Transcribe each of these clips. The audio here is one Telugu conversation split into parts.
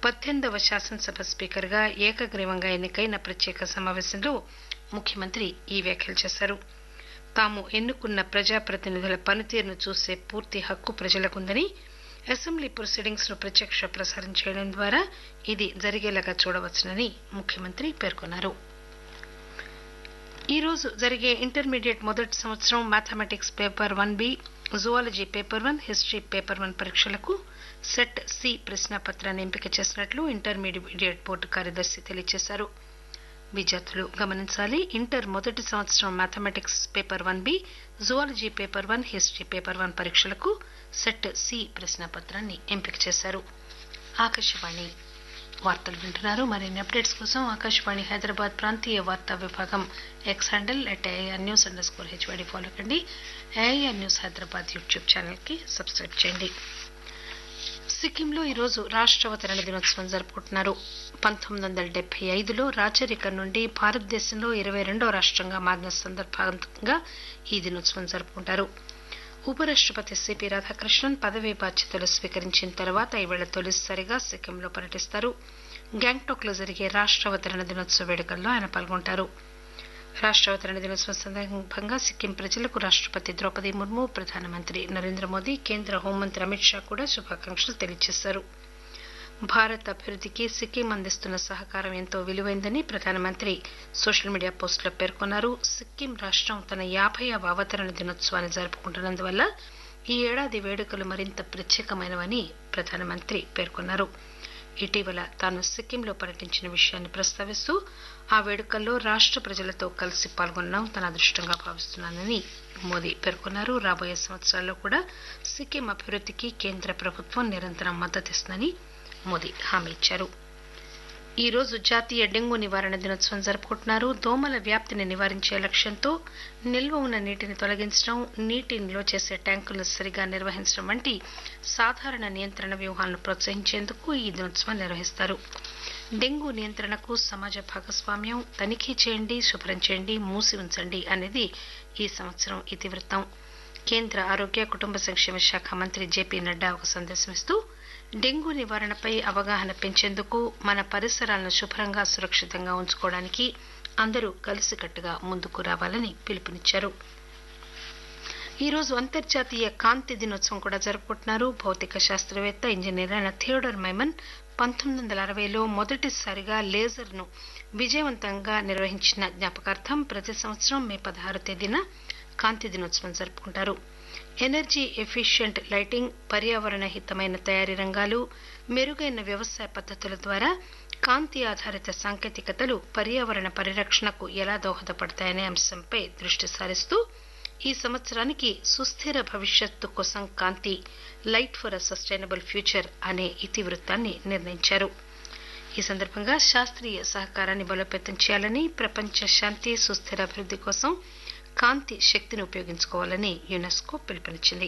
పద్దెనిమిదవ శాసనసభ స్పీకర్గా ఏకగ్రీవంగా ఎన్నికైన ప్రత్యేక సమావేశంలో ముఖ్యమంత్రి ఈ వ్యాఖ్యలు చేశారు తాము ఎన్నుకున్న ప్రజాప్రతినిధుల పనితీరును చూసే పూర్తి హక్కు ప్రజలకుందని అసెంబ్లీ ప్రొసీడింగ్స్ ను ప్రత్యక్ష ప్రసారం చేయడం ద్వారా ఇది జరిగేలాగా చూడవచ్చునని ముఖ్యమంత్రి పేర్కొన్నారు ఈ రోజు జరిగే ఇంటర్మీడియట్ మొదటి సంవత్సరం mathematics paper one B zoology paper one history paper one పరీక్షలకు సెట్ సి ప్రశ్నాపత్రాన్ని ఎంపిక చేసినట్లు ఇంటర్మీడియట్ బోర్డు కార్యదర్శి తెలియజేశారు విద్యార్థులు గమనించాలి ఇంటర్ మొదటి సంవత్సరం mathematics paper one B zoology paper one history paper one పరీక్షలకు సెట్ సి ప్రశ్నాపత్రాన్ని ఎంపిక చేశారు ఆకాశవాణి వార్తలు వింటున్నారు మరిన్ని అప్డేట్స్ కోసం ఆకాశవాణి హైదరాబాద్ ప్రాంతీయ వార్తా విభాగం X handle at AIR news underscore HYD follow కండి AIR news Hyderabad YouTube channel కి సబ్స్క్రైబ్ చేయండి సిక్కింలో ఈరోజు రాష్ట్రావతరణ దినోత్సవం జరుపుకుంటున్నారు పంతొమ్మిది వందల డెబ్బై ఐదులో రాచరికం నుండి భారతదేశంలో ఇరవై రెండో రాష్ట్రంగా మారిన సందర్భంగా ఈ దినోత్సవం జరుపుకుంటారు ఉపరాష్టపతి సిపి రాధాకృష్ణన్ పదవీ బాధ్యతలు స్వీకరించిన తర్వాత ఈవేళ తొలిసారిగా సిక్కింలో పర్యటిస్తారు గ్యాంగ్టాక్ లో జరిగే రాష్ట్రావతరణ దినోత్సవ వేడుకల్లో ఆయన పాల్గొంటారు రాష్ట్రావతరణ దినోత్సవం సందర్భంగా సిక్కిం ప్రజలకు రాష్టపతి ద్రౌపది ముర్ము ప్రధానమంత్రి నరేంద్ర మోదీ కేంద్ర హోంమంత్రి అమిత్ షా కూడా శుభాకాంక్షలు తెలియజేశారు భారత్ అభివృద్దికి సిక్కిం అందిస్తున్న సహకారం ఎంతో విలువైందని ప్రధానమంత్రి సోషల్ మీడియా పోస్టులో పేర్కొన్నారు సిక్కిం రాష్టం తన యాభైవ అవతరణ దినోత్సవాన్ని జరుపుకుంటున్నందువల్ల ఈ ఏడాది వేడుకలు మరింత ప్రత్యేకమైనవని ప్రధానమంత్రి పేర్కొన్నారు ఇటీవల తాను సిక్కింలో పర్యటించిన విషయాన్ని ప్రస్తావిస్తూ ఆ వేడుకల్లో రాష్ట ప్రజలతో కలిసి పాల్గొనడం తన అదృష్టంగా భావిస్తున్నానని మోదీ పేర్కొన్నారు రాబోయే సంవత్సరాల్లో కూడా సిక్కిం అభివృద్దికి కేంద్ర ప్రభుత్వం నిరంతరం మద్దతిస్తుందని మోదీ హామీ ఇచ్చారు ఈ రోజు జాతీయ డెంగూ నివారణ దినోత్సవం జరుపుకుంటున్నారు దోమల వ్యాప్తిని నివారించే లక్ష్యంతో నిల్వ ఉన్న నీటిని తొలగించడం నీటి నిల్వ చేసే ట్యాంకులను సరిగా నిర్వహించడం వంటి సాధారణ నియంత్రణ వ్యూహాలను ప్రోత్సహించేందుకు ఈ దినోత్సవం నిర్వహిస్తారు డెంగూ నియంత్రణకు సమాజ భాగస్వామ్యం తనిఖీ చేయండి శుభ్రం చేయండి మూసి ఉంచండి అనేది ఈ సంవత్సరం ఇతివృత్తం కేంద్ర ఆరోగ్య కుటుంబ సంక్షేమ శాఖ మంత్రి జేపీ నడ్డా ఒక సందేశం ఇస్తూ డెంగూ నివారణపై అవగాహన పెంచేందుకు మన పరిసరాలను శుభ్రంగా సురక్షితంగా ఉంచుకోవడానికి అందరూ కలిసికట్టుగా ముందుకు రావాలని పిలుపునిచ్చారు ఈ రోజు అంతర్జాతీయ కాంతి దినోత్సవం కూడా జరుపుకుంటున్నారు భౌతిక శాస్త్రవేత్త ఇంజనీర్ అయిన థియోడర్ మైమన్ పంతొమ్మిది వందల అరవైలో మొదటిసారిగా లేజర్ ను విజయవంతంగా నిర్వహించిన జ్ఞాపకార్థం ప్రతి సంవత్సరం మే పదహారు తేదీన కాంతి దినోత్సవం జరుపుకుంటారు ఎనర్జీ ఎఫిషియంట్ లైటింగ్ పర్యావరణ హితమైన తయారీ రంగాలు మెరుగైన వ్యవసాయ పద్ధతుల ద్వారా కాంతి ఆధారిత సాంకేతికతలు పర్యావరణ పరిరక్షణకు ఎలా దోహదపడతాయనే అంశంపై దృష్టి సారిస్తూ ఈ సంవత్సరానికి సుస్థిర భవిష్యత్తు కోసం కాంతి light for a sustainable future అనే ఇతివృత్తాన్ని నిర్ణయించారు ఈ సందర్భంగా శాస్త్రీయ సహకారాన్ని బలోపేతం చేయాలని ప్రపంచ శాంతి సుస్థిర అభివృద్ది కోసం కాంతి శక్తిని ఉపయోగించుకోవాలని యునెస్కో పిలుపునిచ్చింది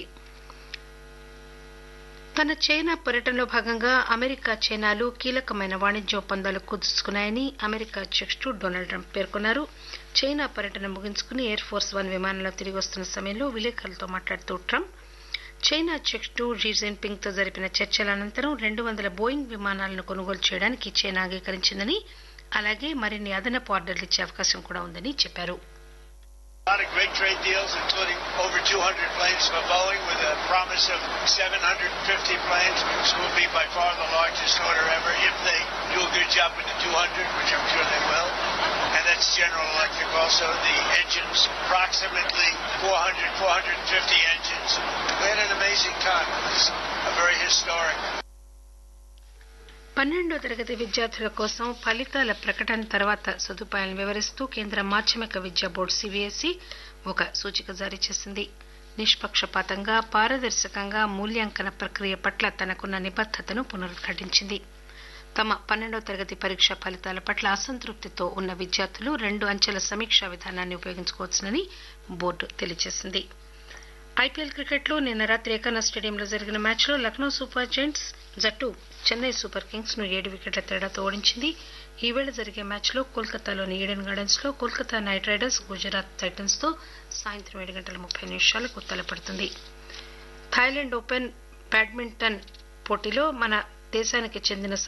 తన చైనా పర్యటనలో భాగంగా అమెరికా చైనాలు కీలకమైన వాణిజ్య ఒప్పందాలు కుదుర్చుకున్నాయని అమెరికా అధ్యక్షుడు డొనాల్డ్ ట్రంప్ పేర్కొన్నారు చైనా పర్యటన ముగించుకుని ఎయిర్ ఫోర్స్ వన్ విమానంలో తిరిగి వస్తున్న సమయంలో విలేకరులతో మాట్లాడుతూ ట్రంప్ చైనా అధ్యక్షుడు షీ జిన్పింగ్ తో జరిపిన చర్చల అనంతరం రెండు వందల బోయింగ్ విమానాలను కొనుగోలు చేయడానికి చైనా అంగీకరించిందని అలాగే మరిన్ని అదనపు ఆర్డర్లు ఇచ్చే అవకాశం కూడా ఉందని చెప్పారు A lot of great trade deals, including over 200 planes for Boeing with a promise of 750 planes, which will be by far the largest order ever if they do a good job with the 200, which I'm sure they will. And that's General Electric also. The engines, approximately 400, 450 engines. We had an amazing time. It was a very historic పన్నెండో తరగతి విద్యార్థుల కోసం ఫలితాల ప్రకటన తర్వాత సదుపాయాలను వివరిస్తూ కేంద్ర మాధ్యమిక విద్యా బోర్డు సిబిఎస్ఈ ఒక సూచిక జారీ చేసింది నిష్పక్షపాతంగా పారదర్శకంగా మూల్యాంకన ప్రక్రియ పట్ల తనకున్న నిబద్దతను పునరుద్ఘాటించింది తమ పన్నెండో తరగతి పరీక్ష ఫలితాల పట్ల అసంతృప్తితో ఉన్న విద్యార్థులు రెండు అంచెల సమీక్షా విధానాన్ని ఉపయోగించుకోవచ్చునని బోర్డు తెలియజేసింది ఐపీఎల్ క్రికెట్లో నిన్న రాత్రి ఏకానా స్టేడియంలో జరిగిన మ్యాచ్లో లక్నో సూపర్ జెయింట్స్ జట్టు చెన్నై సూపర్ కింగ్స్ ను ఏడు వికెట్ల తేడాతో ఓడించింది ఈవేళ జరిగే మ్యాచ్లో కోల్కతాలోని ఈడెన్ గార్డెన్స్ లో Kolkata Knight Riders Gujarat Titans తో సాయంత్రం ఏడు గంటల ముప్పై నిమిషాలకు తలపడుతుంది థాయిలాండ్ ఓపెన్ బ్యాడ్మింటన్ పోటీలో మన దేశానికి చెందిన